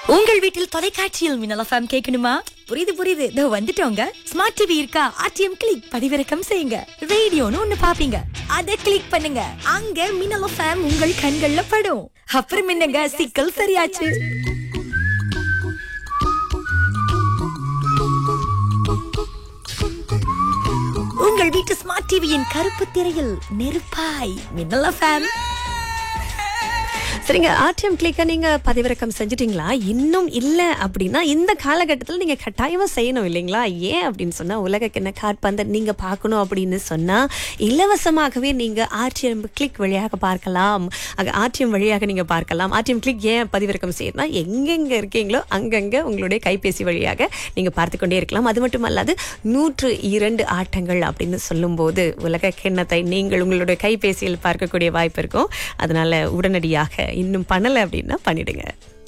உங்கள் வீட்டில் தொலைக்காட்சியில் மின்னல் எஃப்எம் கேட்கணுமா புரியுது புரியுது இதோ வந்துட்டோங்க ஸ்மார்ட் டிவி இருக்கா ஆர்டிஎம் கிளிக் பதிவிறக்கம் செய்யுங்க ரேடியோன்னு ஒண்ணு பாப்பீங்க அதை கிளிக் பண்ணுங்க அங்க மின்னல் எஃப்எம் உங்கள் கண்கள்ல படும் அப்புறம் என்னங்க சிக்கல் சரியாச்சு உங்கள் வீட்டு ஸ்மார்ட் டிவியின் கருப்பு திரையில் நெருப்பாய் மின்னல் எஃப்எம் சரிங்க ஆர்டிஎம் கிளிக்க நீங்க பதிவிறக்கம் செஞ்சிட்டீங்களா இன்னும் இல்ல அப்படின்னா இந்த காலகட்டத்தில் நீங்க கட்டாயமா செய்யணும் இல்லைங்களா ஏன் அப்படின்னு சொன்னா உலக கிண்ண காற்பந்தை நீங்க பார்க்கணும் அப்படின்னு சொன்னா இலவசமாகவே நீங்க ஆர்டிஎம் கிளிக் வழியாக பார்க்கலாம் அங்க ஆர்டிஎம் வழியாக நீங்க பார்க்கலாம் ஆர்டிஎம் கிளிக் ஏன் பதிவிறக்கம் செய்யணும்னா எங்கெங்க இருக்கீங்களோ அங்கங்க உங்களுடைய கைபேசி வழியாக நீங்க பார்த்து கொண்டே இருக்கலாம் அது மட்டும் அல்லாது நூற்று இரண்டு ஆட்டங்கள் அப்படின்னு சொல்லும்போது உலக கிண்ணத்தை நீங்கள் உங்களுடைய கைபேசியில் பார்க்கக்கூடிய வாய்ப்பு இருக்கும் அதனால உடனடியாக இன்னும் பண்ணலை அப்படின்னா பண்ணிடுங்க